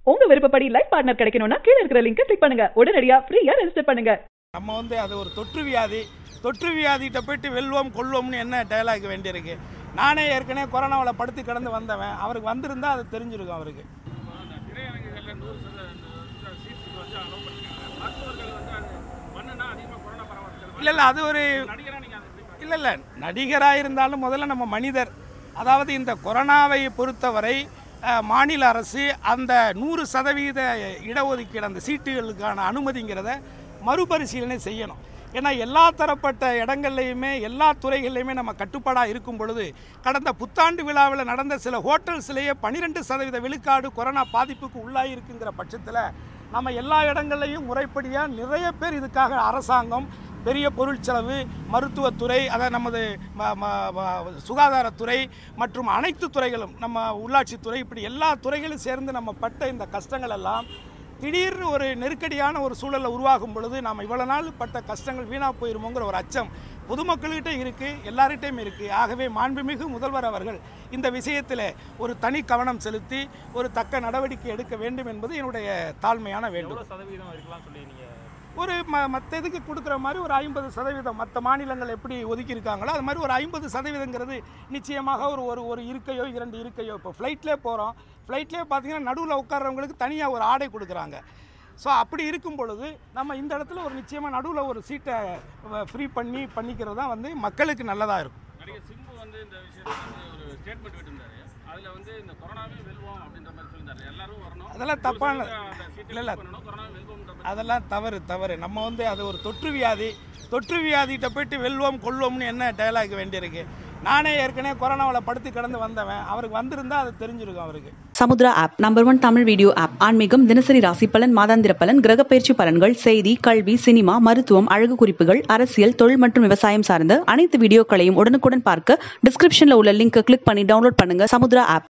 உங்க விருப்பப்படி life partner கிடைக்கணும்னா கீழ இருக்கிற லிங்கை கிளிக் பண்ணுங்க உடனடியா ஃப்ரீயா ரெஜிஸ்டர் பண்ணுங்க நம்ம வந்து அது ஒரு தொற்று வியாதி தொற்று வியாதிகிட்ட போயிட்டு வெல்வோம் கொள்வோம்னு என்ன டயலாக் வேண்டியிருக்கு நானே ஏற்கனவே கொரோனாவில் படுத்து கிடந்து வந்தவன் அவருக்கு வந்திருந்தா அது தெரிஞ்சிருக்கும் அவருக்கு திரையரங்குகளில் நூறு சதவீதம் சீட்ஸுக்கு வந்து அலோவ் பண்ணிருக்காங்க மருத்துவர்கள் வந்து அது பண்ணுனா அதிகமாக கொரோனா பரவாயில்ல இல்லை இல்லை அது ஒரு நடிகராக நீங்கள் அதை எப்படி பார்க்குறீங்க? இல்லை இல்லை நடிகராக இருந்தாலும் முதல்ல நம்ம மனிதர் அதாவது இந்த கொரோனாவை பொறுத்தவரை அஹ், மாநில அரசு அந்த நூறு சதவீத இடஒதுக்கீடு அந்த சீட்டுகளுக்கான அனுமதிங்கிறத மறுபரிசீலனை செய்யணும் ஏன்னா எல்லா தரப்பட்ட இடங்கள்லையுமே எல்லா துறைகள்லையுமே நம்ம கட்டுப்பாடாக இருக்கும் பொழுது கடந்த புத்தாண்டு விழாவில் நடந்த சில ஹோட்டல்ஸ்லேயே பன்னிரெண்டு சதவீத விழுக்காடு கொரோனா பாதிப்புக்கு உள்ளாகிருக்குங்கிற பட்சத்தில் நம்ம எல்லா இடங்கள்லையும் முறைப்படியாக நிறைய பேர் இதுக்காக அரசாங்கம் பெரிய பொருள் செலவு மருத்துவத்துறை அதாவது நமது ம- ம- ம- சுகாதாரத்துறை மற்றும் அனைத்து துறைகளும் நம்ம உள்ளாட்சித்துறை இப்படி எல்லா துறைகளும் சேர்ந்து நம்ம பட்ட இந்த கஷ்டங்கள் எல்லாம் திடீர்னு ஒரு நெருக்கடியான ஒரு சூழலை உருவாகும் பொழுது நாம் இவ்வளோ நாள் பட்ட கஷ்டங்கள் வீணாக போயிருமோங்கிற ஒரு அச்சம் பொதுமக்கள்கிட்ட இருக்குது எல்லார்கிட்டையும் இருக்குது ஆகவே மாண்புமிகு முதல்வர் அவர்கள் இந்த விஷயத்தில் ஒரு தனி கவனம் செலுத்தி ஒரு தக்க நடவடிக்கை எடுக்க வேண்டும் என்பது என்னுடைய தாழ்மையான வேண்டும் எவ்வளோ சதவீதம் இருக்கலாம் சொல்லி நீங்கள் ஒரு ம மற்ற இதுக்கு கொடுக்குற மாதிரி ஒரு ஐம்பது சதவீதம் மற்ற மாநிலங்கள் எப்படி ஒதுக்கியிருக்காங்களோ அது மாதிரி ஒரு ஐம்பது சதவீதங்கிறது நிச்சயமாக ஒரு ஒரு ஒரு இருக்கையோ இரண்டு இருக்கையோ இப்போ ஃப்ளைட்லேயே போகிறோம் ஃப்ளைட்லேயே பார்த்தீங்கன்னா நடுவில் உட்கார்றவங்களுக்கு தனியாக ஒரு ஆடை கொடுக்குறாங்க ஸோ அப்படி இருக்கும் பொழுது நம்ம இந்த இடத்துல ஒரு நிச்சயமாக நடுவில் ஒரு சீட்டை ஃப்ரீ பண்ணி பண்ணிக்கிறது தான் வந்து மக்களுக்கு நல்லதாக இருக்கும் நடிகர் சிம்பு வந்து இந்த விஷயத்துல வந்து ஒரு ஸ்டேட்மெண்ட் விட்டுருந்தாரு அதில் வந்து இந்த கொரோனாவே வெல்வோம் அப்படின்ற மாதிரி சொல்லியிருந்தாரு எல்லாரும் வரணும் அதெல்லாம் தப்பான அந்த சீட்டை இல்லை இல்லை பண்ணணும் கொரோனாவே வெல்வோம்ன்ற மாதிரி அதெல்லாம் தவறு தவறு நம்ம வந்து அது ஒரு தொற்று வியாதி தொற்று வியாதிகிட்ட போயிட்டு வெல்வோம் கொள்வோம்னு என்ன டயலாக் வேண்டியிருக்கு நானே ஏற்கனவே கொரோனாவில் படுத்து கிடந்து வந்தவன் அவருக்கு வந்திருந்தா அது தெரிஞ்சிருக்கும் அவருக்கு Samudra app number one Tamil video app ஆன்மீகம் தினசரி ராசி பலன் மாதாந்திர பலன் கிரக பயிற்சி பலன்கள் செய்தி கல்வி சினிமா மருத்துவம் அழகு குறிப்புகள் அரசியல் தொழில் மற்றும் விவசாயம் சார்ந்த அனைத்து வீடியோக்களையும் உடனுக்குடன் பார்க்க டிஸ்கிரிப்ஷன்ல உள்ள லிங்கை கிளிக் பண்ணி டவுன்லோட் பண்ணுங்க சமுத்ரா ஆப்